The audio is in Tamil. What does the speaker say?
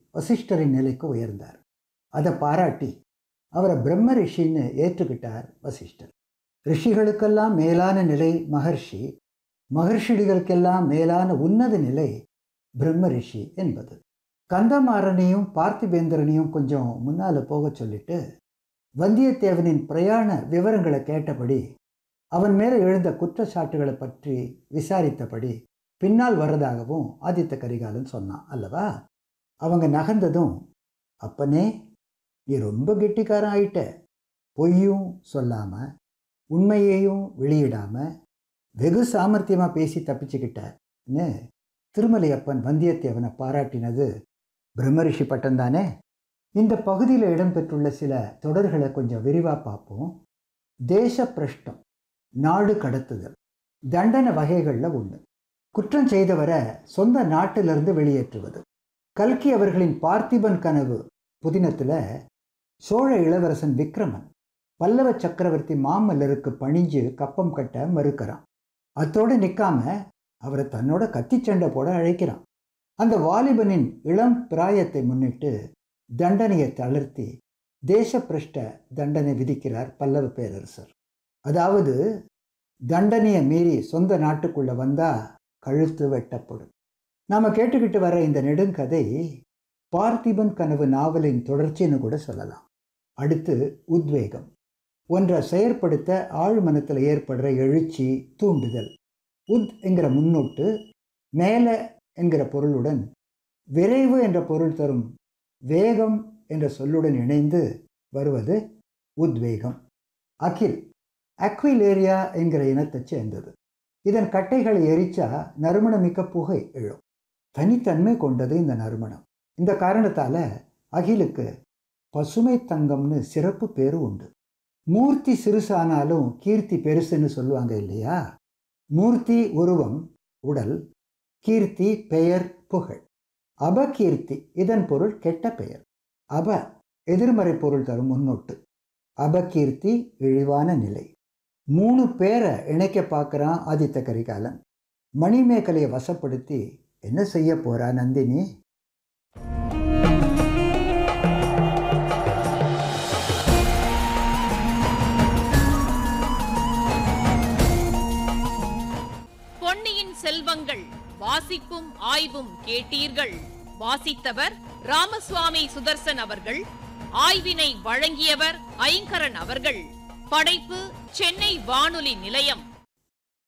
வசிஷ்டரின் நிலைக்கு உயர்ந்தார் அதை பாராட்டி அவரை பிரம்ம ரிஷின்னு ஏற்றுக்கிட்டார் வசிஷ்டர் ரிஷிகளுக்கெல்லாம் மேலான நிலை மகர்ஷி மகர்ஷிகளுக்கெல்லாம் மேலான உன்னத நிலை பிரம்ம ரிஷி என்பது கந்தமாறனையும் பார்த்திபேந்திரனையும் கொஞ்சம் முன்னால் போக சொல்லிட்டு வந்தியத்தேவனின் பிரயாண விவரங்களை கேட்டபடி அவன் மேலே எழுந்த குற்றச்சாட்டுகளை பற்றி விசாரித்தபடி பின்னால் வர்றதாகவும் ஆதித்த கரிகாலன் சொன்னான் அல்லவா அவங்க நகர்ந்ததும் அப்பனே நீ ரொம்ப கெட்டிக்காரன் ஆயிட்ட பொய்யும் சொல்லாமல் உண்மையையும் வெளியிடாமல் வெகு சாமர்த்தியமாக பேசி தப்பிச்சுக்கிட்டன்னு திருமலையப்பன் வந்தியத்தேவனை பாராட்டினது பிரம்மரிஷி பட்டம் தானே இந்த பகுதியில் இடம்பெற்றுள்ள சில தொடர்களை கொஞ்சம் விரிவாக பார்ப்போம் தேச பிரஷ்டம் நாடு கடத்துதல் தண்டனை வகைகளில் ஒன்று குற்றம் செய்தவரை சொந்த நாட்டிலிருந்து வெளியேற்றுவது கல்கி அவர்களின் பார்த்திபன் கனவு புதினத்தில் சோழ இளவரசன் விக்ரமன் பல்லவ சக்கரவர்த்தி மாமல்லருக்கு பணிஞ்சு கப்பம் கட்ட மறுக்கிறான் அத்தோடு நிற்காம அவரை தன்னோட கத்திச்சண்டை போட அழைக்கிறான் அந்த வாலிபனின் இளம் பிராயத்தை முன்னிட்டு தண்டனையை தளர்த்தி தேசப்பிரஷ்ட தண்டனை விதிக்கிறார் பல்லவ பேரரசர் அதாவது தண்டனையை மீறி சொந்த நாட்டுக்குள்ளே வந்தால் கழுத்து வெட்டப்படும் நாம் கேட்டுக்கிட்டு வர இந்த நெடுங்கதை பார்த்திபன் கனவு நாவலின் தொடர்ச்சின்னு கூட சொல்லலாம் அடுத்து உத்வேகம் ஒன்றை செயற்படுத்த ஆழ்மனத்தில் ஏற்படுற எழுச்சி தூண்டுதல் உத் என்கிற முன்னோட்டு மேலே என்கிற பொருளுடன் விரைவு என்ற பொருள் தரும் வேகம் என்ற சொல்லுடன் இணைந்து வருவது உத்வேகம் அகில் அக்விலேரியா என்கிற இனத்தைச் சேர்ந்தது இதன் கட்டைகளை எரிச்சா நறுமணமிக்க புகை எழும் தனித்தன்மை கொண்டது இந்த நறுமணம் இந்த காரணத்தால் அகிலுக்கு பசுமை தங்கம்னு சிறப்பு பேரு உண்டு மூர்த்தி சிறுசானாலும் கீர்த்தி பெருசுன்னு சொல்லுவாங்க இல்லையா மூர்த்தி உருவம் உடல் கீர்த்தி பெயர் புகழ் அபகீர்த்தி இதன் பொருள் கெட்ட பெயர் அப எதிர்மறை பொருள் தரும் முன்னோட்டு அபகீர்த்தி இழிவான நிலை மூணு பேரை இணைக்க பார்க்குறான் ஆதித்த கரிகாலன் மணிமேகலையை வசப்படுத்தி என்ன செய்ய போறா நந்தினி பொன்னியின் செல்வங்கள் வாசிப்பும் ஆய்வும் கேட்டீர்கள் வாசித்தவர் ராமசுவாமி சுதர்சன் அவர்கள் ஆய்வினை வழங்கியவர் ஐங்கரன் அவர்கள் படைப்பு சென்னை வானொலி நிலையம்